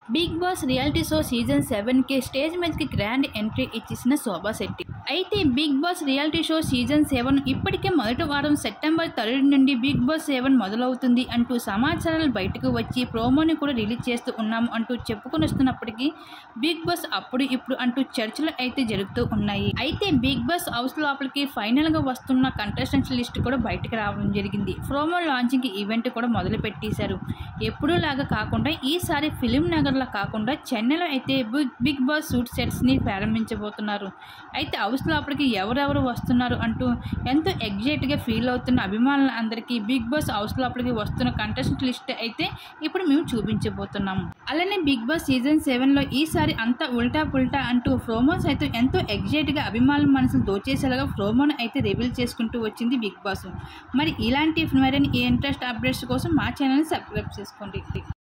big Boss reality show season seven కి stage మీదకి grand entry ఇచ్చేసిన శోభా శెట్టి అయితే Bigg Boss reality show season seven ఇప్పటికే మొదటి వారం సెప్టెంబర్ థర్డ్ నుండి బిగ్ బాస్ సెవెన్ మొదలవుతుంది అంటూ సమాచారాలు బయటకు వచ్చి ప్రోమోని కూడా రిలీజ్ చేస్తూ ఉన్నాము అంటూ చెప్పుకొని వస్తున్నప్పటికీ బిగ్ బాస్ అప్పుడు ఇప్పుడు అంటూ చర్చలు అయితే జరుగుతూ ఉన్నాయి అయితే బిగ్ బాస్ హౌస్ లోపలికి ఫైనల్ గా వస్తున్న కంటెస్టెంట్స్ లిస్ట్ కూడా బయటకు రావడం జరిగింది ప్రోమో లాంచింగ్ ఈవెంట్ కూడా మొదలు పెట్టేశారు ఎప్పుడూ లాగా కాకుండా ఈసారి ఫిలిం నగర్లో కాకుండా చెన్నైలో అయితే బిగ్ బిగ్ బాస్ సూట్ సెట్స్ని ప్రారంభించబోతున్నారు అయితే హౌస్ లోపలికి ఎవరెవరు వస్తున్నారు అంటూ ఎంతో ఎగ్జైట్గా ఫీల్ అవుతున్న అభిమానుల అందరికీ బిగ్ బాస్ హౌస్ లోపలికి వస్తున్న కంటెస్టెంట్ లిస్ట్ అయితే ఇప్పుడు మేము చూపించబోతున్నాము అలానే బిగ్ బాస్ సీజన్ సెవెన్లో ఈసారి అంతా ఉల్టా పుల్టా అంటూ ప్రోమోస్ అయితే ఎంతో ఎగ్జైట్గా అభిమానుల మనసులు దోచేసేలాగా ప్రోమోను అయితే రివీల్ చేసుకుంటూ వచ్చింది బిగ్ బాస్ మరి ఇలాంటి మరిన్ని ఇంట్రెస్ట్ అప్డేట్స్ కోసం మా ఛానల్ని సబ్స్క్రైబ్ చేసుకోండి